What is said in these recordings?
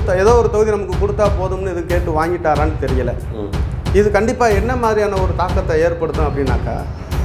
கொடுத்தா ஏதோ ஒரு தொகுதி நமக்கு கொடுத்தா போதும்னு இது கேட்டு வாங்கிட்டாரான்னு தெரியல ம் இது கண்டிப்பாக என்ன மாதிரியான ஒரு தாக்கத்தை ஏற்படுத்தும் அப்படின்னாக்கா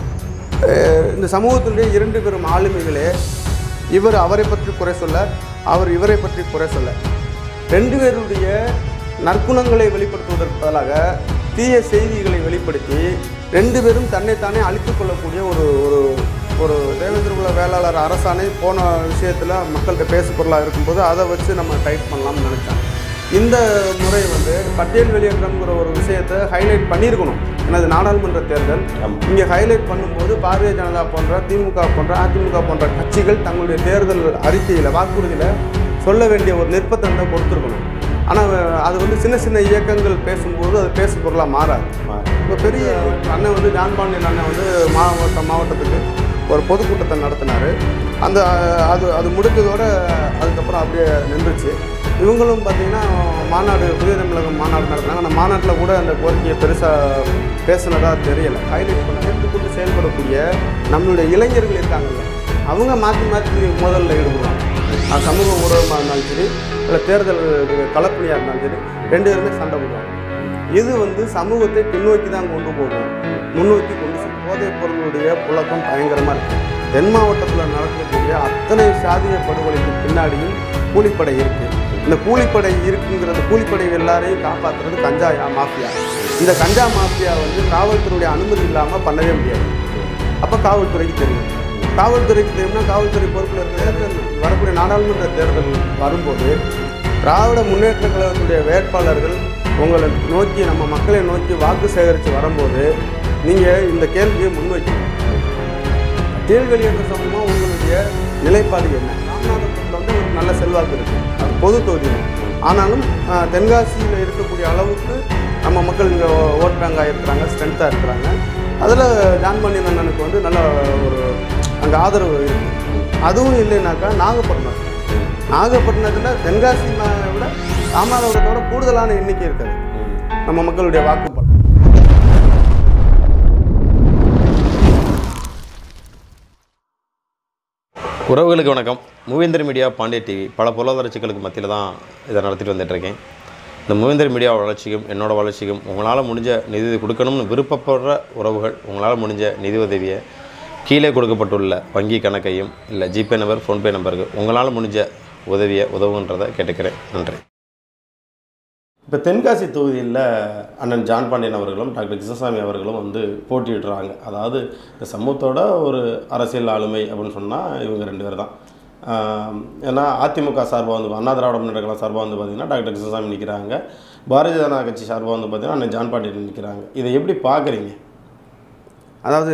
அஹ் இந்த சமூகத்தினுடைய இரண்டு பெரும் ஆளுமைகளே இவர் அவரை பற்றி குறை சொல்ல அவர் இவரை பற்றி குறை சொல்ல ரெண்டு பேருடைய நற்குணங்களை வெளிப்படுத்துவதற்கு பதிலாக தீய செய்திகளை வெளிப்படுத்தி ரெண்டு பேரும் தன்னைத்தானே அழித்துக் கொள்ளக்கூடிய ஒரு ஒரு ஒரு தேவேந்திர குல வேளாளர் அரசாணை போன விஷயத்தில் மக்கள்கிட்ட பேசு பொருளாக இருக்கும்போது அதை வச்சு நம்ம டைப் பண்ணலாம்னு நினச்சாங்க இந்த முறை வந்து பட்டியல் வெளியேற்றம்ங்கிற ஒரு விஷயத்தை ஹைலைட் பண்ணியிருக்கணும் எனது நாடாளுமன்ற தேர்தல் ஆமா. இங்கே ஹைலைட் பண்ணும்போது பாரதிய ஜனதா போன்ற திமுக போன்ற அதிமுக போன்ற கட்சிகள் தங்களுடைய தேர்தல் அறிக்கையில் வாக்குறுதியில் சொல்ல வேண்டிய ஒரு நிர்பந்தத்தை கொடுத்துருக்கணும் ஆனால் அது வந்து சின்ன சின்ன இயக்கங்கள் பேசும்போது அது பேசு பொருளாக மாறாது இப்போ பெரிய அண்ணன் வந்து ஜான் பாண்டியன் அண்ணன் வந்து மாவட்ட மாவட்டத்துக்கு ஒரு பொதுக்கூட்டத்தை நடத்தினார் அந்த அது அது முடிஞ்சதோட அதுக்கப்புறம் அப்படியே நின்றுச்சு இவங்களும் பார்த்தீங்கன்னா மாநாடு புதிய தமிழகம் மாநாடு நடத்தினாங்க அந்த மாநாட்டில் கூட அந்த கோரிக்கையை பெருசாக பேசுனதா தெரியலை ஹைலைட் பண்ண எடுத்துக்கொண்டு செயல்படக்கூடிய நம்மளுடைய இளைஞர்கள் இருக்காங்கல்ல அவங்க மாற்றி மாற்றி மோதலில் ஈடுபடுவாங்க அது சமூக ஊடகமாக இருந்தாலும் சரி இல்லை தேர்தல் கலப்பணியாக இருந்தாலும் சரி ரெண்டு பேருமே சண்டை போடுவாங்க இது வந்து சமூகத்தை பின்னோக்கி தான் கொண்டு போகும் முன்னோக்கி கொண்டு செல்லும். போதைப் பொருளுடைய புழக்கம் பயங்கரமாக இருக்கு தென் மாவட்டத்தில் நடக்கக்கூடிய அத்தனை சாதிய படுகொலைக்கு பின்னாடியும் கூலிப்படை இருக்கு இந்த கூலிப்படை இருக்குங்கிறது கூலிப்படை எல்லாரையும் காப்பாற்றுறது கஞ்சா மாஃபியா இந்த கஞ்சா மாஃபியா வந்து காவல்துறையுடைய அனுமதி இல்லாமல் பண்ணவே முடியாது அப்போ காவல்துறைக்கு தெரியும் காவல்துறைக்கு தெரியும்னா காவல்துறை பொறுப்பில் இருக்கிற தேர்தல் வரக்கூடிய நாடாளுமன்ற தேர்தல் வரும்போது திராவிட முன்னேற்ற கழகத்துடைய வேட்பாளர்கள் உங்களை நோக்கி நம்ம மக்களை நோக்கி வாக்கு சேகரித்து வரும்போது நீங்கள் இந்த கேள்வியை முன்வைக்கணும் பட்டியல் வெளியேற்ற சம்பந்தமாக உங்களுடைய நிலைப்பாடு என்ன ராமநாதபுரத்தில் வந்து ஒரு நல்ல செல்வாக்கு இருக்குது அது பொது தொகுதி தான். ஆனாலும் ஆஹ், தென்காசியில் இருக்கக்கூடிய அளவுக்கு நம்ம மக்கள் இங்கே ஓட் பேங்காக இருக்கிறாங்க ஸ்ட்ரென்த்தாக இருக்கிறாங்க அதில் ஜான்மணி அண்ணனுக்கு வந்து நல்ல ஒரு அங்கே ஆதரவு இருக்குது அதுவும் இல்லைனாக்கா நாகப்பட்டினம் நாகப்பட்டினத்தில் தென்காசி ம- விட ராமநாதபுரத்தோட கூடுதலான எண்ணிக்கை இருக்குது நம்ம மக்களுடைய வாக்குப்பலம் உறவுகளுக்கு வணக்கம் மூவேந்தர் மீடியா பாண்டிய டிவி பல பொருளாதார சிக்கலுக்கு மத்தியில் தான் இதை நடத்திட்டு வந்துட்டுருக்கேன் இந்த மூவேந்தர் மீடியா வளர்ச்சிக்கும் என்னோட வளர்ச்சிக்கும் உங்களால் முடிஞ்ச நிதி கொடுக்கணும்னு விருப்பப்படுற உறவுகள் உங்களால் முடிஞ்ச நிதி உதவியை கீழே கொடுக்கப்பட்டுள்ள வங்கி கணக்கையும் இல்லை ஜிபே நம்பர் ஃபோன்பே நம்பருக்கு உங்களால் முடிஞ்ச உதவியை உதவுன்றதை கேட்டுக்கிறேன் நன்றி இப்போ தென்காசி தொகுதியில் அண்ணன் ஜான் பாண்டியன் அவர்களும் டாக்டர் கிருஷ்ணசாமி அவர்களும் வந்து போட்டியிடுறாங்க அதாவது இந்த சமூகத்தோட ஒரு அரசியல் ஆளுமை அப்படின்னு சொன்னால் இவங்க ரெண்டு பேர் தான் ஆம், ஏன்னா அதிமுக சார்பாக வந்து அண்ணா திராவிட முன்னேற்ற கழகம் சார்பாக வந்து பார்த்திங்கன்னா டாக்டர் கிருஷ்ணசாமி நிற்கிறாங்க பாரதிய ஜனதா கட்சி சார்பாக வந்து பார்த்திங்கன்னா அண்ணன் ஜான் பாண்டியன் நிற்கிறாங்க இதை எப்படி பார்க்குறீங்க அதாவது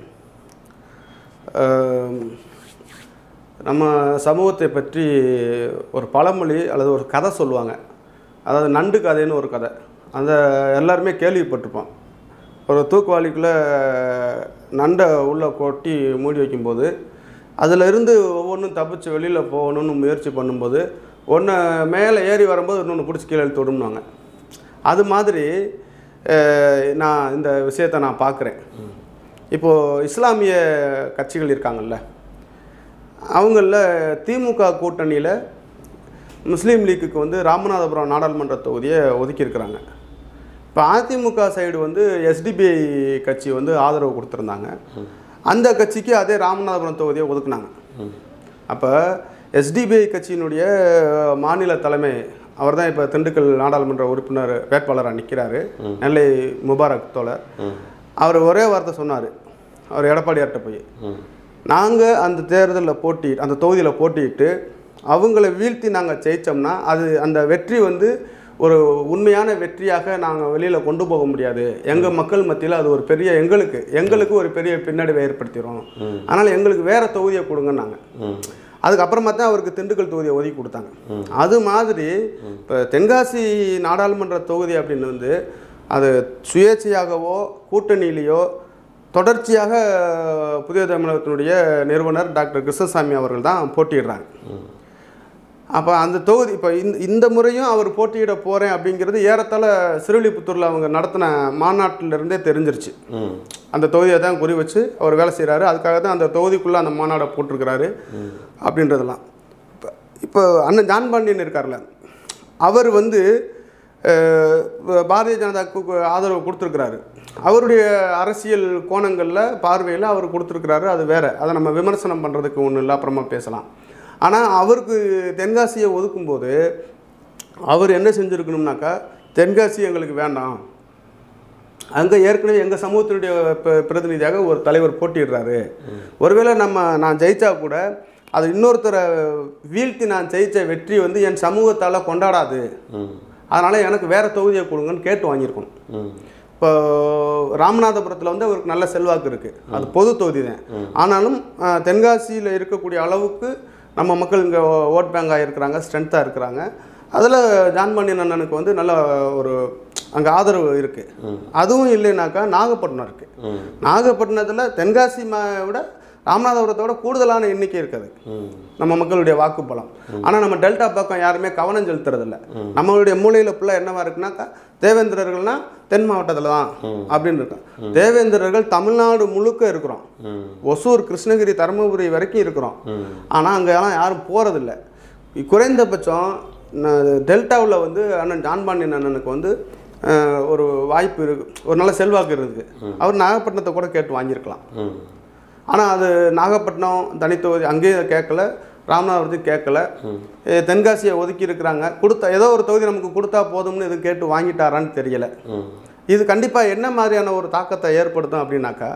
ஆம், நம்ம சமூகத்தை பற்றி ஒரு பழமொழி அல்லது ஒரு கதை சொல்லுவாங்க அதாவது நண்டு கதைன்னு ஒரு கதை அந்த எல்லாருமே கேள்விப்பட்டிருப்போம் ஒரு தூக்குவாளிக்குள்ளே நண்டை உள்ளே கொட்டி மூடி வைக்கும்போது அதில் இருந்து ஒவ்வொன்றும் தப்பிச்சு வெளியில் போகணும்னு முயற்சி பண்ணும்போது ஒன்று மேலே ஏறி வரும்போது இன்னொன்று பிடிச்சி கீழே இழுத்து விடும்னாங்க அது மாதிரி அஹ், நான் இந்த விஷயத்தை நான் பார்க்குறேன் இப்போது இஸ்லாமிய கட்சிகள் இருக்காங்கல்ல அவங்களில் திமுக கூட்டணியில் முஸ்லீம் லீக்குக்கு வந்து ராமநாதபுரம் நாடாளுமன்ற தொகுதியை ஒதுக்கியிருக்கிறாங்க இப்போ அதிமுக சைடு வந்து எஸ்டிபிஐ கட்சி வந்து ஆதரவு கொடுத்துருந்தாங்க அந்த கட்சிக்கு அதே ராமநாதபுரம் தொகுதியை ஒதுக்குனாங்க அப்போ எஸ்டிபிஐ கட்சியினுடைய மாநில தலைமை அவர் தான் இப்போ திண்டுக்கல் நாடாளுமன்ற உறுப்பினர் வேட்பாளராக நிற்கிறாரு நெல்லை முபாரக் தோழர் அவர் ஒரே வார்த்தை சொன்னார் அவர் எடப்பாடியார்கிட்ட போய் நாங்கள் அந்த தேர்தலில் போட்டி அந்த தொகுதியில் போட்டியிட்டு அவங்கள வீழ்த்தி நாங்கள் ஜெயித்தோம்னா அது அந்த வெற்றி வந்து ஒரு உண்மையான வெற்றியாக நாங்கள் வெளியில் கொண்டு போக முடியாது எங்கள் மக்கள் மத்தியில் அது ஒரு பெரிய எங்களுக்கு எங்களுக்கு ஒரு பெரிய பின்னடைவை ஏற்படுத்திடும் அதனால் எங்களுக்கு வேறு தொகுதியை கொடுங்கன்னாங்க அதுக்கப்புறமா தான் அவருக்கு திண்டுக்கல் தொகுதியை ஒதுக்கி கொடுத்தாங்க அது மாதிரி இப்போ தென்காசி நாடாளுமன்ற தொகுதி அப்படின்னு வந்து அது சுயேட்சையாகவோ கூட்டணியிலேயோ தொடர்ச்சியாக புதிய தமிழகத்தினுடைய நிறுவனர் டாக்டர் கிருஷ்ணசாமி அவர்கள் தான் போட்டியிடுறாங்க அப்போ அந்த தொகுதி இப்போ இந்த இந்த முறையும் அவர் போட்டியிட போகிறேன் அப்படிங்கிறது ஏறத்தாழ சிறுவில்லிபுத்தூரில் அவங்க நடத்தின மாநாட்டிலிருந்தே தெரிஞ்சிருச்சு ம் அந்த தொகுதியை தான் குறி வச்சு அவர் வேலை செய்கிறாரு அதுக்காக தான் அந்த தொகுதிக்குள்ளே அந்த மாநாடை போட்டிருக்கிறாரு அப்படின்றதெல்லாம் இப்போ இப்போ அண்ணன் ஜான் பாண்டியன் இருக்கார்ல அவர் வந்து அஹ், பாரதிய ஜனதாவுக்கு ஆதரவு கொடுத்துருக்கிறாரு அவருடைய அரசியல் கோணங்களில் பார்வையில் அவர் கொடுத்துருக்கிறாரு அது வேற அதை நம்ம விமர்சனம் பண்ணுறதுக்கு ஒன்றும் இல்லை அப்புறமா பேசலாம் ஆனால் அவருக்கு தென்காசியை ஒதுக்கும்போது அவர் என்ன செஞ்சுருக்கணும்னாக்கா தென்காசி எங்களுக்கு வேண்டாம் அங்கே ஏற்கனவே எங்கள் சமூகத்தினுடைய ப- பிரதிநிதியாக ஒரு தலைவர் போட்டிடுறாரு ஒருவேளை நம்ம நான் ஜெயிச்சா கூட அது இன்னொருத்தரை வீழ்த்தி நான் ஜெயிச்ச வெற்றி வந்து என் சமூகத்தால் கொண்டாடாது ம் அதனால் எனக்கு வேறு தொகுதியை கொடுங்கன்னு கேட்டு வாங்கியிருக்கணும் ம் இப்போ ராமநாதபுரத்தில் வந்து அவருக்கு நல்ல செல்வாக்கு இருக்குது அது பொது தொகுதி தான் ஆனாலும் தென்காசியில் இருக்கக்கூடிய அளவுக்கு நம்ம மக்கள் இங்கே ஓட் பேங்காக இருக்கிறாங்க ஸ்ட்ரென்த்தாக இருக்கிறாங்க அதில் ஜான்பாண்டியன் அண்ணனுக்கு வந்து நல்ல ஒரு அங்கே ஆதரவு இருக்குது அதுவும் இல்லைனாக்கா நாகப்பட்டினம் இருக்குது ம் நாகப்பட்டினத்தில் தென்காசி மா விட ராமநாதபுரத்தை விட கூடுதலான எண்ணிக்கை இருக்குது ம் நம்ம மக்களுடைய வாக்கு பலம் ஆனால் நம்ம டெல்டா பக்கம் யாருமே கவனம் செலுத்துறதில்ல நம்மளுடைய மூலையில் ஃபுல்லாக என்னவா இருக்குனாக்கா தேவேந்திரர்கள்னா தென் மாவட்டத்தில் தான் அப்படின்னு இருக்கும் தேவேந்திரர்கள் தமிழ்நாடு முழுக்க இருக்கிறோம் ம் ஒசூர் கிருஷ்ணகிரி தருமபுரி வரைக்கும் இருக்கிறோம் ம் ஆனால் அங்கெல்லாம் யாரும் போகிறதில்ல குறைந்தபட்சம் டெல்டாவில் வந்து அண்ணன் ஜான்பாண்டியன் அண்ணனுக்கு வந்து அஹ், ஒரு வாய்ப்பு இருக்கு ஒரு நல்ல செல்வாக்கு இருக்குது அவர் நாகப்பட்டினத்தை கூட கேட்டு வாங்கியிருக்கலாம் ம் ஆனால் அது நாகப்பட்டினம் தனித்தொகுதி அங்கேயும் கேட்கல ராமநாதபுரத்தையும் கேட்கல எ, தென்காசியை ஒதுக்கி இருக்கிறாங்க கொடுத்தா ஏதோ ஒரு தொகுதி நமக்கு கொடுத்தா போதும்னு இது கேட்டு வாங்கிட்டாரான்னு தெரியல ம் இது கண்டிப்பாக என்ன மாதிரியான ஒரு தாக்கத்தை ஏற்படுத்தும் அப்படின்னாக்கா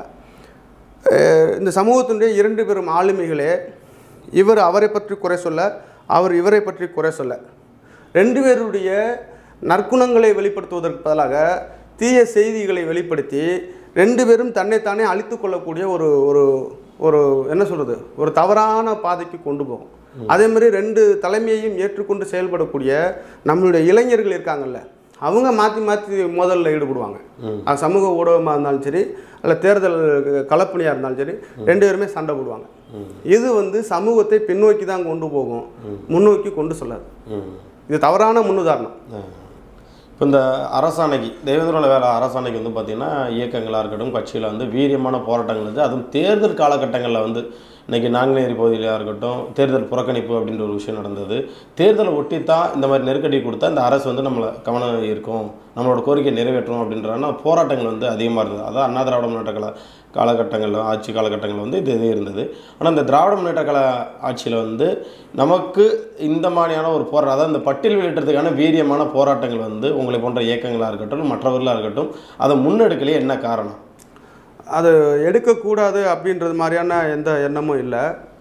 அஹ், இந்த சமூகத்தினுடைய இரண்டு பெரும் ஆளுமைகளே இவர் அவரை பற்றி குறை சொல்ல அவர் இவரை பற்றி குறை சொல்ல ரெண்டு பேருடைய நற்குணங்களை வெளிப்படுத்துவதற்கு பதிலாக தீய செய்திகளை வெளிப்படுத்தி ரெண்டு பேரும் தன்னைத்தானே அழித்து கொள்ளக்கூடிய ஒரு ஒரு ஒரு என்ன சொல்கிறது ஒரு தவறான பாதைக்கு கொண்டு போகும் அதே மாதிரி ரெண்டு தலைமையையும் ஏற்றுக்கொண்டு செயல்படக்கூடிய நம்மளுடைய இளைஞர்கள் இருக்காங்கல்ல அவங்க மாற்றி மாற்றி மோதலில் ஈடுபடுவாங்க அது சமூக ஊடகமாக இருந்தாலும் சரி அல்ல தேர்தல் கலப்பணியாக இருந்தாலும் சரி ரெண்டு பேருமே சண்டை போடுவாங்க இது வந்து சமூகத்தை பின்னோக்கி தான் கொண்டு போகும் முன்னோக்கி கொண்டு சொல்லாது ம் இது தவறான முன்னுதாரணம் இப்போ இந்த அரசாணைக்கு தேவேந்திரோட வேலை அரசாணைக்கு வந்து பார்த்திங்கன்னா இயக்கங்களாக இருக்கட்டும் கட்சியில் வந்து வீரியமான போராட்டங்கள் வந்து அதுவும் தேர்தல் காலகட்டங்களில் வந்து இன்றைக்கி நாங்குநேரி பகுதியிலாக இருக்கட்டும் தேர்தல் புறக்கணிப்பு அப்படின்ற ஒரு விஷயம் நடந்தது தேர்தலை ஒட்டி தான் இந்த மாதிரி நெருக்கடி கொடுத்தா இந்த அரசு வந்து நம்மளை கவனம் இருக்கும் நம்மளோட கோரிக்கை நிறைவேற்றும் அப்படின்றனா போராட்டங்கள் வந்து அதிகமாக இருந்தது அதான் அண்ணா திராவிட முன்னேற்ற கழக காலகட்டங்களில் ஆட்சி காலகட்டங்களில் வந்து இது இது இருந்தது ஆனால் இந்த திராவிட முன்னேற்ற கழக ஆட்சியில் வந்து நமக்கு இந்த மாதிரியான ஒரு போராட்டம் அதாவது இந்த பட்டியல் வெளியிட்டதுக்கான வீரியமான போராட்டங்கள் வந்து உங்களை போன்ற இயக்கங்களாக இருக்கட்டும் மற்றவர்களாக இருக்கட்டும் அதை முன்னெடுக்கலையே என்ன காரணம் அது எடுக்கக்கூடாது அப்படின்றது மாதிரியான எந்த எண்ணமும் இல்லை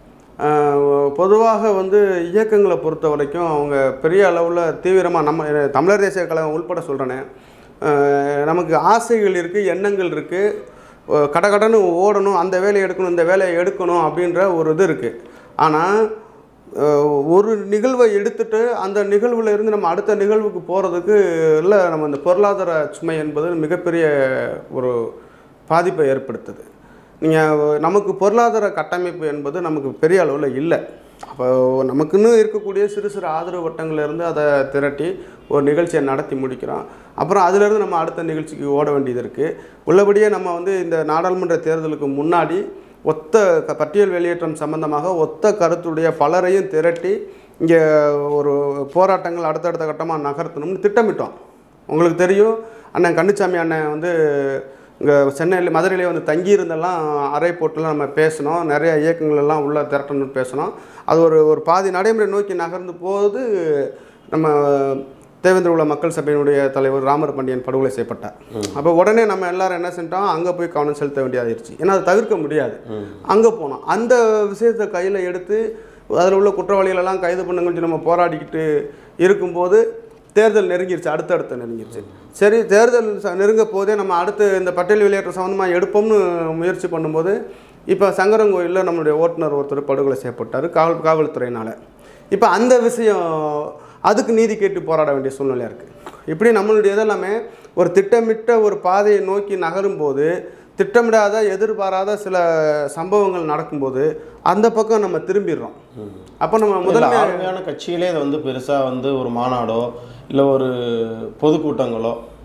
அஹ், பொதுவாக வந்து இயக்கங்களை பொறுத்த வரைக்கும் அவங்க பெரிய அளவில் தீவிரமாக நம்ம தமிழர் தேசிய கழகம் உள்பட சொல்கிறேனே நமக்கு ஆசைகள் இருக்குது எண்ணங்கள் இருக்குது கடகடன்னு ஓடணும் அந்த வேலையை எடுக்கணும் இந்த வேலையை எடுக்கணும் அப்படின்ற ஒரு இது இருக்குது ஆனால் அஹ் ஒரு நிகழ்வை எடுத்துட்டு அந்த நிகழ்வுல இருந்து நம்ம அடுத்த நிகழ்வுக்கு போகிறதுக்கு இல்லை நம்ம இந்த பொருளாதார சுமை என்பது மிகப்பெரிய ஒரு பாதிப்பை ஏற்படுத்துது நீங்கள் நமக்கு பொருளாதார கட்டமைப்பு என்பது நமக்கு பெரிய அளவில் இல்லை அப்போ நமக்குன்னு இருக்கக்கூடிய சிறு சிறு ஆதரவு வட்டங்கள்ல இருந்து அதை திரட்டி ஒரு நிகழ்ச்சியை நடத்தி முடிக்கிறோம் அப்புறம் அதிலிருந்து நம்ம அடுத்த நிகழ்ச்சிக்கு ஓட வேண்டியது இருக்குது உள்ளபடியே நம்ம வந்து இந்த நாடாளுமன்ற தேர்தலுக்கு முன்னாடி ஒத்த க- பட்டியல் வெளியேற்றம் சம்பந்தமாக ஒத்த கருத்துடைய பலரையும் திரட்டி இங்கே ஒரு போராட்டங்கள் அடுத்தடுத்த கட்டமாக நகர்த்தணும்னு திட்டமிட்டோம் உங்களுக்கு தெரியும் அண்ணன் கன்னிச்சாமி அண்ணன் வந்து இங்கே சென்னையில் மதுரையிலே வந்து தங்கியிருந்தெல்லாம் அறை போட்டுலாம் நம்ம பேசினோம் நிறைய இயக்கங்கள் எல்லாம் உள்ளே திரட்டணும்னு பேசினோம் அது ஒரு ஒரு பாதி நடைமுறை நோக்கி நகர்ந்து போது நம்ம தேவேந்திர உள்ள மக்கள் சபையினுடைய தலைவர் ராமர் பாண்டியன் படுகொலை செய்யப்பட்டார் அப்போ உடனே நம்ம எல்லாரும் என்ன செஞ்சோம் அங்கே போய் கவனம் செலுத்த வேண்டியதாயிருச்சு ஏன்னா அதை தவிர்க்க முடியாது அங்கே போனோம் அந்த விஷயத்தை கையில் எடுத்து அதில் உள்ள குற்றவாளிகளெல்லாம் கைது பண்ணுங்கன்னு சொல்லி நம்ம போராடிக்கிட்டு இருக்கும்போது தேர்தல் நெருங்கிருச்சு அடுத்தடுத்து நெருங்கிருச்சு சரி தேர்தல் ச- நெருங்க போதே நம்ம அடுத்து இந்த பட்டியல் வெளியேற்றம் சம்மந்தமாக எடுப்போம்னு முயற்சி பண்ணும்போது இப்போ சங்கரங்கோயிலில் நம்மளுடைய ஓட்டுநர் ஒருத்தர் படுகொலை செய்யப்பட்டார் காவல் காவல்துறையினால் இப்போ அந்த விஷயம் அதுக்கு நீதி கேட்டு போராட வேண்டிய சூழ்நிலையாக இருக்குது இப்படி நம்மளுடைய இதெல்லாமே ஒரு திட்டமிட்ட ஒரு பாதையை நோக்கி நகரும்போது திட்டமிடாத எதிர்பாராத சில சம்பவங்கள் நடக்கும்போது அந்த பக்கம் நம்ம திரும்பிடுறோம் அப்போ நம்ம முதல்ல முதல்ல ஆளுமையான கட்சியிலே இதை வந்து பெருசாக வந்து ஒரு மாநாடோ இல்லை ஒரு பொதுக்கூட்டங்களோ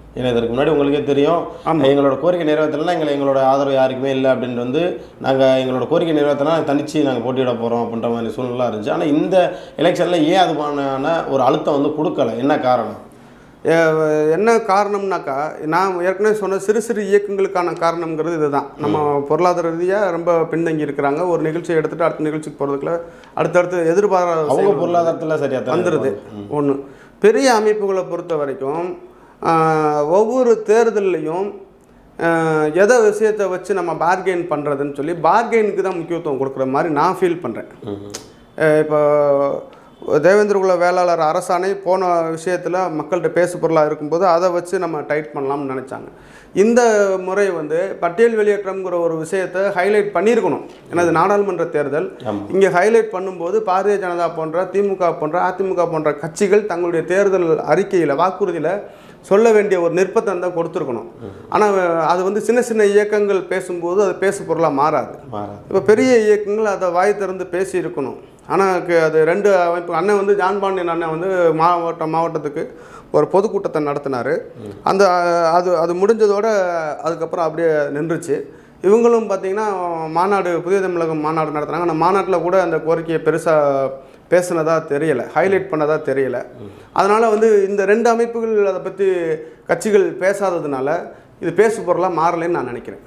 ஏன்னா இதற்கு முன்னாடி உங்களுக்கே தெரியும் ஆமா. எங்களோட கோரிக்கை நிறைவேற்றலாம் எங்களை எங்களோட ஆதரவு யாருக்குமே இல்லை அப்படின்ட்டு வந்து நாங்கள் எங்களோட கோரிக்கை நிறைவேற்றினா தனிச்சு நாங்கள் போட்டியிட போகிறோம் அப்படின்ற மாதிரி சூழ்நிலை இருந்துச்சு ஆனால் இந்த எலெக்ஷனில் ஏன் அதுமான ஒரு அழுத்தம் வந்து கொடுக்கல என்ன காரணம் ஏ- என்ன காரணம்னாக்கா நான் ஏற்கனவே சொன்ன சிறு சிறு இயக்கங்களுக்கான காரணம்ங்கிறது இதுதான் நம்ம பொருளாதார ரீதியாக ரொம்ப பின்தங்கி இருக்கிறாங்க ஒரு நிகழ்ச்சியை எடுத்துட்டு அடுத்த நிகழ்ச்சிக்கு போகிறதுக்குள்ள அடுத்தடுத்து எதிர்பாராத அவங்க செயல்கள் பொருளாதாரத்தில் சரியா தான் வந்துடுது இருப்பாங்க. ம். ஒன்று பெரிய அமைப்புகளை பொறுத்த வரைக்கும் ஆஹ், ஒவ்வொரு தேர்தல்லையும் ஆஹ், எதை விஷயத்தை வச்சு நம்ம பார்கெயின் பண்ணுறதுன்னு சொல்லி பார்கெயினுக்கு தான் முக்கியத்துவம் கொடுக்குற மாதிரி நான் ஃபீல் பண்ணுறேன் ம். இப்போ தேவேந்திரகுல வேளாளர் அரசாணை போன விஷயத்தில் மக்கள்கிட்ட பேசு பொருளாக இருக்கும்போது அதை வச்சு நம்ம டைட் பண்ணலாம்னு நினச்சாங்க இந்த முறை வந்து பட்டியல் வெளியேற்றம்ங்கிற ஒரு விஷயத்தை ஹைலைட் பண்ணியிருக்கணும் ஏன்னா இது நாடாளுமன்ற தேர்தல் ஆமா. இங்கே ஹைலைட் பண்ணும்போது பாரதிய ஜனதா போன்ற திமுக போன்ற அதிமுக போன்ற கட்சிகள் தங்களுடைய தேர்தல் அறிக்கையில் வாக்குறுதியில் சொல்ல வேண்டிய ஒரு நிர்பந்தம் தான் கொடுத்துருக்கணும் ஆனால் அது வந்து சின்ன சின்ன இயக்கங்கள் பேசும்போது அது பேசு பொருளாக மாறாது மாறாது இப்போ பெரிய இயக்கங்கள் அதை வாய் திறந்து பேசி இருக்கணும் ஆனால் அது ரெண்டு அமைப்பு அண்ணன் வந்து ஜான் பாண்டியன் அண்ணன் வந்து மாவட்ட மாவட்டத்துக்கு ஒரு பொதுக்கூட்டத்தை நடத்தினார் அந்த அது அது முடிஞ்சதோட அதுக்கப்புறம் அப்படியே நின்றுச்சு இவங்களும் பார்த்தீங்கன்னா மாநாடு புதிய தமிழகம் மாநாடு நடத்துனாங்க அந்த மாநாட்டில் கூட அந்த கோரிக்கையை பெருசாக பேசுனதா தெரியலை ஹைலைட் பண்ணதா தெரியலை அதனால் வந்து இந்த ரெண்டு அமைப்புகள் அதை பற்றி கட்சிகள் பேசாததுனால இது பேசு பொருளாக மாறலைன்னு நான் நினைக்கிறேன்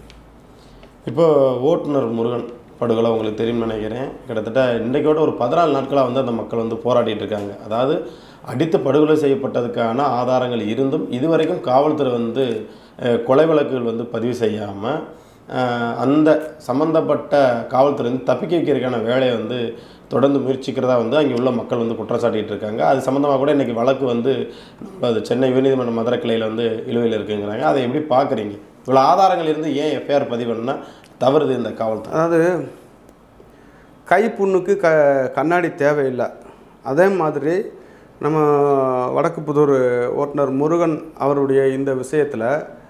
இப்போ ஓட்டுநர் முருகன் படுகொலை உங்களுக்கு தெரியும்னு நினைக்கிறேன் கிட்டத்தட்ட இன்றைக்கோட ஒரு பதினாலு நாட்களாக வந்து அந்த மக்கள் வந்து போராடிட்டு இருக்காங்க அதாவது அடித்து படுகொலை செய்யப்பட்டதுக்கான ஆதாரங்கள் இருந்தும் இதுவரைக்கும் காவல்துறை வந்து அஹ், கொலை வழக்குகள் வந்து பதிவு செய்யாமல் அந்த சம்மந்தப்பட்ட காவல்துறை வந்து தப்பிக்க வைக்கிறதுக்கான வேலையை வந்து தொடர்ந்து முயற்சிக்கிறதா வந்து அங்கே உள்ள மக்கள் வந்து குற்றம் சாட்டிட்டு இருக்காங்க அது சம்மந்தமாக கூட இன்றைக்கி வழக்கு வந்து நம்ம அது சென்னை உயர்நீதிமன்ற மதுரை கிளையில் வந்து இழுவையில் இருக்குங்கிறாங்க அதை எப்படி பார்க்குறீங்க இவ்வளோ ஆதாரங்கள் இருந்து ஏன் எஃப்ஐஆர் பதிவு பண்ணா தவறுது இந்த காவல்துறை அதாவது கைப்புண்ணுக்கு க கண்ணாடி தேவையில்லை அதே மாதிரி நம்ம வடக்கு புதூர் ஓட்டுநர் முருகன் அவருடைய இந்த விஷயத்தில்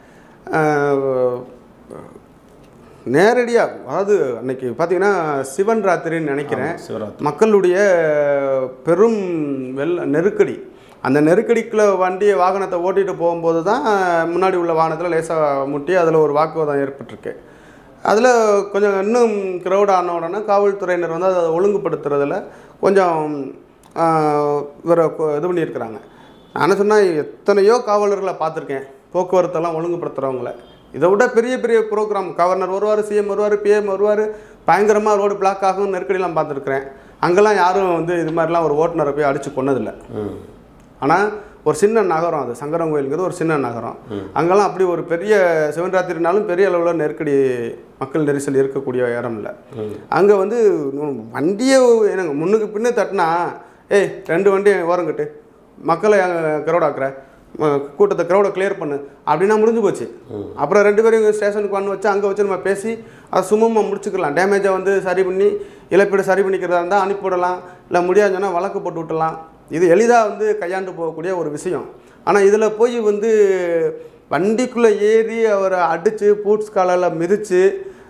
நேரடியாக அதாவது அன்னைக்கு பார்த்தீங்கன்னா சிவன் ராத்திரின்னு நினைக்கிறேன் சிவராத்திரி மக்களுடைய பெரும் வெள்ள நெருக்கடி அந்த நெருக்கடிக்குள்ள வண்டியை வாகனத்தை ஓட்டிட்டு போகும்போது தான் முன்னாடி உள்ள வாகனத்தில் லேசாக முட்டி அதில் ஒரு வாக்குவாதம் ஏற்பட்டிருக்கு அதில் கொஞ்சம் இன்னும் க்ரௌட் ஆன உடனே காவல்துறையினர் வந்து அதை ஒழுங்குபடுத்துறதுல கொஞ்சம் ஆஹ், இவரை கொ- இது பண்ணியிருக்கிறாங்க நான் என்ன சொன்னால் எத்தனையோ காவலர்களை பார்த்துருக்கேன் போக்குவரத்தெல்லாம் ஒழுங்குபடுத்துகிறவங்கள இதை விட பெரிய பெரிய ப்ரோக்ராம் கவர்னர் வருவார் சிஎம் வருவார் பிஎம் வருவார் பயங்கரமாக ரோடு பிளாக் ஆகும் நெருக்கடிலாம் பார்த்துருக்குறேன் அங்கெல்லாம் யாரும் வந்து இது மாதிரிலாம் ஒரு ஓட்டுநரை போய் அடித்து கொன்னதில்லை ம் ஆனால் ஒரு சின்ன நகரம் அது சங்கரன் கோயிலுங்கிறது ஒரு சின்ன நகரம் அங்கெல்லாம் அப்படி ஒரு பெரிய சிவன்ராத்திரினாலும் பெரிய அளவில் நெருக்கடி மக்கள் நெரிசல் இருக்கக்கூடிய இடம் இல்லை ம். அங்கே வந்து வண்டியை எனக்கு முன்னுக்கு பின்னே தட்டினா ஏய் ரெண்டு வண்டி ஓரங்கட்டு மக்களை க்ரௌட் ஆக்குற ம- கூட்டத்தை க்ரௌடை கிளியர் பண்ணு அப்படின்னா முடிஞ்சு போச்சு அப்புறம் ரெண்டு பேரும் இங்கே ஸ்டேஷனுக்கு வந்து வச்சு அங்கே வச்சு நம்ம பேசி அதை சுமமாக முடிச்சுக்கலாம் டேமேஜை வந்து சரி பண்ணி இழப்பீடு சரி பண்ணிக்கிறதா இருந்தால் அனுப்பிவிடலாம் இல்லை முடியாதுன்னு சொன்னா வழக்கு போட்டு விட்டுலாம் இது எளிதாக வந்து கையாண்டு போகக்கூடிய ஒரு விஷயம் ஆனால் இதில் போய் வந்து வண்டிக்குள்ளே ஏறி அவரை அடித்து பூட்ஸ் காலால் மிதித்து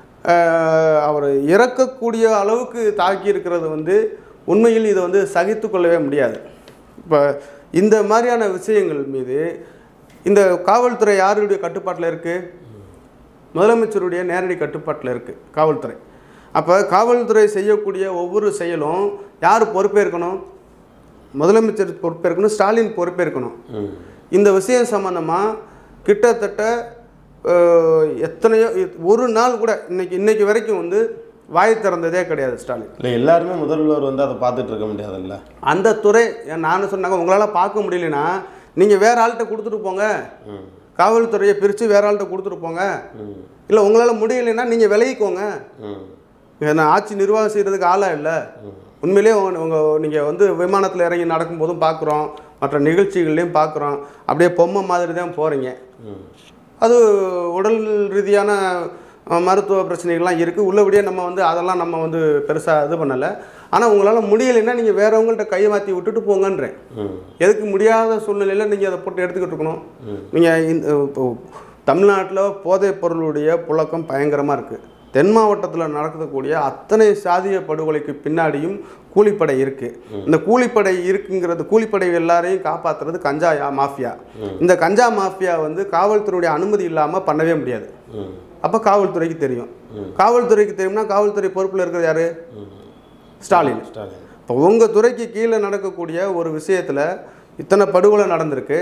அவர் இறக்கக்கூடிய அளவுக்கு தாக்கி இருக்கிறது வந்து உண்மையில் இதை வந்து சகித்து கொள்ளவே முடியாது இப்போ இந்த மாதிரியான விஷயங்கள் மீது இந்த காவல்துறை யாருடைய கட்டுப்பாட்டில் இருக்குது முதலமைச்சருடைய நேரடி கட்டுப்பாட்டில் இருக்குது காவல்துறை அப்போ காவல்துறை செய்யக்கூடிய ஒவ்வொரு செயலும் யார் பொறுப்பேற்கணும் முதலமைச்சர் பொறுப்பேற்கணும் ஸ்டாலின் பொறுப்பேற்கணும் ம் இந்த விஷயம் சம்மந்தமாக கிட்டத்தட்ட அஹ், எத்தனையோ இ- ஒரு நாள் கூட இன்னைக்கு இன்னைக்கு வரைக்கும் வந்து வாய் திறந்ததே கிடையாது ஸ்டாலின் இல்லை எல்லாருமே முதல்வர் வந்து அதை பார்த்துட்டு இருக்க முடியாதுல்ல அந்த துறை நான் சொன்னாங்க உங்களால் பார்க்க முடியலனா நீங்கள் வேற ஆள்கிட்ட கொடுத்துட்டு போங்க ம் காவல்துறையை பிரித்து வேற ஆள்கிட்ட கொடுத்துட்டு போங்க ம் இல்லை உங்களால் முடியலைன்னா நீங்கள் விலகிக்கோங்க ம் ஏன்னா ஆட்சி நிர்வாகம் செய்கிறதுக்கு ஆளாக இல்லை உண்மையிலேயே உங்க உங்கள் நீங்கள் வந்து விமானத்தில் இறங்கி நடக்கும்போதும் பார்க்குறோம் மற்ற நிகழ்ச்சிகள்லையும் பார்க்குறோம் அப்படியே பொம்மை மாதிரி தான் போகிறீங்க ம் அது உடல் ரீதியான அஹ், மருத்துவ பிரச்சனைகள்லாம் இருக்குது உள்ளபடியே நம்ம வந்து அதெல்லாம் நம்ம வந்து பெருசாக இது பண்ணலை ஆனால் உங்களால் முடியலைன்னா நீங்கள் வேறவங்கள்ட்ட கையை மாற்றி விட்டுட்டு போங்கன்றேன் ம் எதுக்கு முடியாத சூழ்நிலையில் நீங்கள் அதை போட்டு எடுத்துக்கிட்டு இருக்கணும் ம். நீங்கள் இந்த இப்போ தமிழ்நாட்டில் போதைப் பொருளுடைய புழக்கம் பயங்கரமாக இருக்குது தென் மாவட்டத்தில் நடக்கக்கூடிய அத்தனை சாதிய படுகொலைக்கு பின்னாடியும் கூலிப்படை இருக்குது இந்த கூலிப்படை இருக்குங்கிறது கூலிப்படை எல்லாரையும் காப்பாற்றுறது கஞ்சா யா- மாஃபியா இந்த கஞ்சா மாஃபியா வந்து காவல்துறையுடைய அனுமதி இல்லாமல் பண்ணவே முடியாது ம் அப்போ காவல்துறைக்கு தெரியும் காவல்துறைக்கு தெரியும்னா காவல்துறை பொறுப்பில் இருக்கிறது யாரு ஸ்டாலின் ஸ்டாலின் இப்போ உங்கள் துறைக்கு கீழே நடக்கக்கூடிய ஒரு விஷயத்தில் இத்தனை படுகொலை நடந்திருக்கு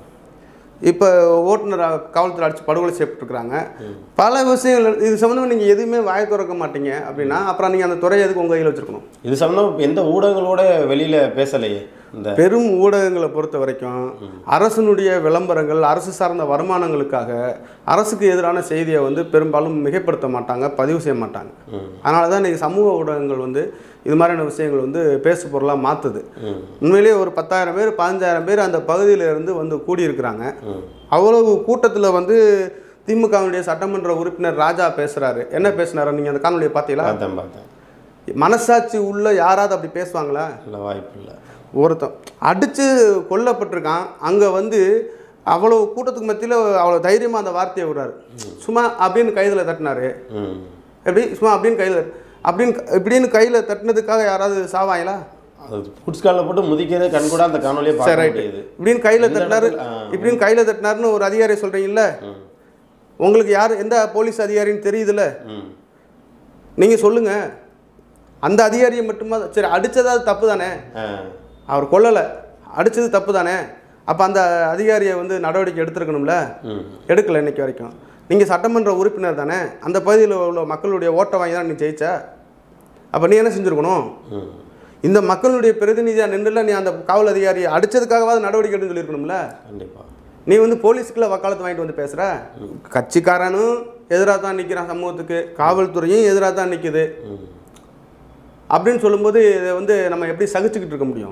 இப்போ ஓட்டுநர் அ- காவல்துறை அடிச்சு படுகொலை செய்யப்பட்டிருக்கிறாங்க பல விஷயங்கள் இது சம்மந்தமாக நீங்கள் எதுவுமே வாய் திறக்க மாட்டீங்க அப்படின்னா அப்புறம் நீங்கள் அந்த துறையை எதுக்கு உங்கள் கையில் வச்சுருக்கணும் இது சம்மந்தம் எந்த ஊடகங்களோட வெளியில் பேசலையே இந்த பெரும் ஊடகங்களை பொறுத்த வரைக்கும் அரசனுடைய விளம்பரங்கள் அரசு சார்ந்த வருமானங்களுக்காக அரசுக்கு எதிரான செய்தியை வந்து பெரும்பாலும் மிகைப்படுத்த மாட்டாங்க பதிவு செய்ய மாட்டாங்க ம். அதனால தான் இன்றைக்கி சமூக ஊடகங்கள் வந்து இது மாதிரியான விஷயங்கள் வந்து பேசு பொருளாக மாற்றுது ம் உண்மையிலேயே ஒரு பத்தாயிரம் பேர் பதினஞ்சாயிரம் பேர் அந்த பகுதியில இருந்து வந்து கூடியிருக்கிறாங்க ம் அவ்வளவு கூட்டத்தில் வந்து திமுகவினுடைய சட்டமன்ற உறுப்பினர் ராஜா பேசுகிறாரு என்ன பேசுனாரு நீங்கள் அந்த காணொலியை பார்த்தீங்களா பார்த்தேன் பார்த்தேன் மனசாட்சி உள்ள யாராவது அப்படி பேசுவாங்களா இல்லை வாய்ப்பு இல்லை ஒருத்தன் அடித்து கொல்லப்பட்டிருக்கான் அங்கே வந்து அவ்வளோ கூட்டத்துக்கு மத்தியில் அவ்வளோ தைரியமாக அந்த வார்த்தையை விடுறாரு சும்மா அப்படின்னு கைதில் தட்டினாரு ம் எப்படி சும்மா அப்படின்னு கையில் அப்படின்னு இப்படின்னு கையில் தட்டினதுக்காக யாராவது சாவாங்களா அது ஃபுட்ஸ் காலில் போட்டு முதிக்கிறதே கண் கூட அந்த காணொலியை சரி பார்க்க ரைட்டு முடியுது இப்படின்னு கையில் இந்த தட்டினாரு இடத்துல, ஆ. இப்படின்னு கையில் தட்டினாருன்னு ஒரு அதிகாரி சொல்கிறீங்கல்ல ம் உங்களுக்கு யார் எந்த போலீஸ் அதிகாரின்னு தெரியுதுல்ல ம் நீங்கள் சொல்லுங்கள் அந்த அதிகாரியை மட்டுமா சரி அடித்ததாவது தப்பு தானே ஆ அவர் கொல்லலை அடித்தது தப்பு தானே அப்போ அந்த அதிகாரியை வந்து நடவடிக்கை எடுத்திருக்கணும்ல ம் எடுக்கலை இன்னைக்கு வரைக்கும் நீங்கள் சட்டமன்ற உறுப்பினர் தானே அந்த பகுதியில் உள்ள மக்களுடைய ஓட்டை வாங்கி தான் நீ ஜெயிச்ச அப்போ நீ என்ன செஞ்சுருக்கணும் ம் இந்த மக்களுடைய பிரதிநிதியாக நின்றுல நீ அந்த காவல் அதிகாரியை அடித்ததுக்காகவாது நடவடிக்கை எடுன்னு சொல்லியிருக்கணும்ல கண்டிப்பாக நீ வந்து போலீஸுக்குள்ள வக்காலத்து வாங்கிட்டு வந்து பேசுகிற கட்சிக்காரனும் எதிராக தான் நிற்கிறான் சமூகத்துக்கு காவல்துறையும் எதிராக தான் நிற்குது ம் அப்படின்னு சொல்லும்போது இதை வந்து நம்ம எப்படி சகிச்சுக்கிட்டு இருக்க முடியும்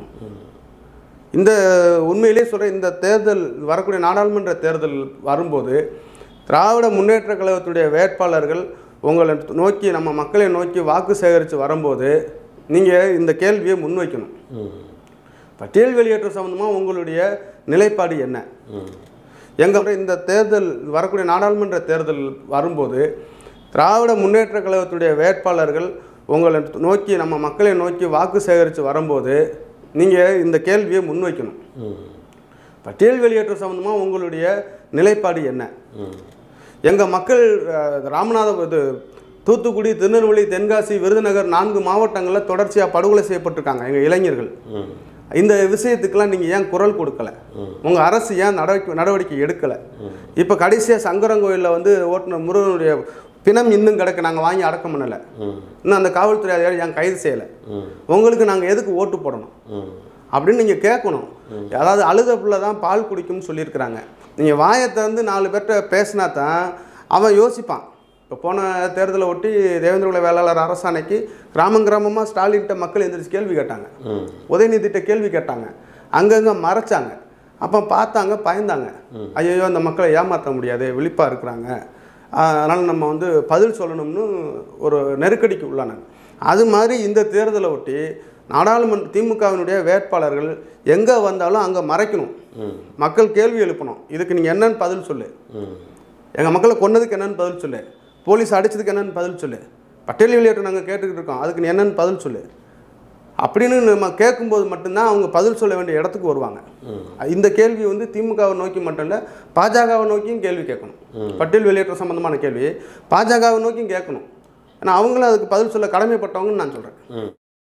இந்த உண்மையிலே சொல்கிற இந்த தேர்தல் வரக்கூடிய நாடாளுமன்ற தேர்தல் வரும்போது திராவிட முன்னேற்ற கழகத்துடைய வேட்பாளர்கள் உங்களை நோக்கி நம்ம மக்களை நோக்கி வாக்கு சேகரித்து வரும்போது நீங்கள் இந்த கேள்வியை முன்வைக்கணும் ம் பட்டியல் வெளியேற்றம் சம்மந்தமாக உங்களுடைய நிலைப்பாடு என்ன ம் எங்கள் இந்த தேர்தல் வரக்கூடிய நாடாளுமன்ற தேர்தல் வரும்போது திராவிட முன்னேற்ற கழகத்துடைய வேட்பாளர்கள் உங்களை நோக்கி நம்ம மக்களை நோக்கி வாக்கு சேகரித்து வரும்போது நீங்கள் இந்த கேள்வியை முன்வைக்கணும் ம் பட்டியல் வெளியேற்றம் சம்மந்தமாக உங்களுடைய நிலைப்பாடு என்ன ம் எங்கள் மக்கள் அஹ், ராமநாதபுரம் இது தூத்துக்குடி திருநெல்வேலி தென்காசி விருதுநகர் நான்கு மாவட்டங்களில் தொடர்ச்சியாக படுகொலை செய்யப்பட்டிருக்காங்க எங்கள் இளைஞர்கள் ம் இந்த விஷயத்துக்கெல்லாம் நீங்கள் ஏன் குரல் கொடுக்கல உங்கள் அரசு ஏன் நடவடிக்கை நடவடிக்கை எடுக்கலை இப்போ கடைசியாக சங்கரங்கோயிலில் வந்து ஓட்டுநர் முருகனுடைய பிணம் இன்னும் கிடக்கு நாங்கள் வாங்கி அடக்கம் பண்ணலை ம் இன்னும் அந்த காவல்துறை அதிகாரி ஏன் கைது செய்யலை ம் உங்களுக்கு நாங்கள் எதுக்கு ஓட்டு போடணும் ம் அப்படின்னு நீங்கள் கேட்கணும் அதாவது அழுத புள்ள தான் பால் குடிக்கும்னு சொல்லியிருக்கிறாங்க நீங்கள் வாயை திறந்து நாலு பேர்கிட்ட பேசினா தான் அவன் யோசிப்பான் இப்போ போன தேர்தலை ஒட்டி தேவேந்திரகுல வேளாளர் அரசாணைக்கு கிராமம் கிராமமாக ஸ்டாலின்கிட்ட மக்கள் எந்திரிச்சு கேள்வி கேட்டாங்க ம் உதயநிதிட்ட கேள்வி கேட்டாங்க அங்கங்கே மறைச்சாங்க அப்போ பார்த்தாங்க பயந்தாங்க ஐயோ அந்த மக்களை ஏமாற்ற முடியாது விழிப்பாக இருக்கிறாங்க அதனால் நம்ம வந்து பதில் சொல்லணும்னு ஒரு நெருக்கடிக்கு உள்ளானாங்க அது மாதிரி இந்த தேர்தலை ஒட்டி நாடாளுமன்ற திமுகவினுடைய வேட்பாளர்கள் எங்கே வந்தாலும் அங்கே மறைக்கணும் ம் மக்கள் கேள்வி எழுப்பணும் இதுக்கு நீங்கள் என்னன்னு பதில் சொல்லு ம் எங்கள் மக்களை கொன்னதுக்கு என்னன்னு பதில் சொல்லு போலீஸ் அடிச்சதுக்கு என்னன்னு பதில் சொல்லு பட்டியல் வெளியேற்றம் நாங்கள் கேட்டுக்கிட்டு இருக்கோம் அதுக்கு நீ என்னன்னு பதில் சொல்லு அப்படின்னு நம்ம கேட்கும்போது மட்டும்தான் அவங்க பதில் சொல்ல வேண்டிய இடத்துக்கு வருவாங்க இந்த கேள்வி வந்து திமுகவை நோக்கி மட்டும் இல்லை பாஜகவை நோக்கியும் கேள்வி கேட்கணும் பட்டியல் வெளியேற்றம் சம்பந்தமான கேள்வி பாஜகவை நோக்கியும் கேட்கணும் ஏன்னா அவங்களும் அதுக்கு பதில் சொல்ல கடமைப்பட்டவங்கன்னு நான் சொல்கிறேன் ம்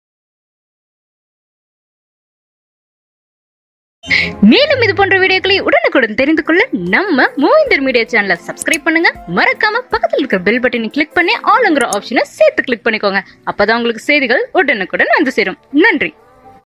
மேலும் இது போன்ற வீடியோக்களை உடனுக்குடன் தெரிந்து கொள்ள நம்ம மூவிந்தர் மீடியா சேனலை சப்ஸ்கிரைப் பண்ணுங்க மறக்காம பக்கத்தில் இருக்கிற பெல் பட்டனை கிளிக் பண்ணி ஆளுங்கிற ஆப்ஷனை சேர்த்து கிளிக் பண்ணிக்கோங்க அப்பதான் உங்களுக்கு செய்திகள் உடனுக்குடன் வந்து சேரும் நன்றி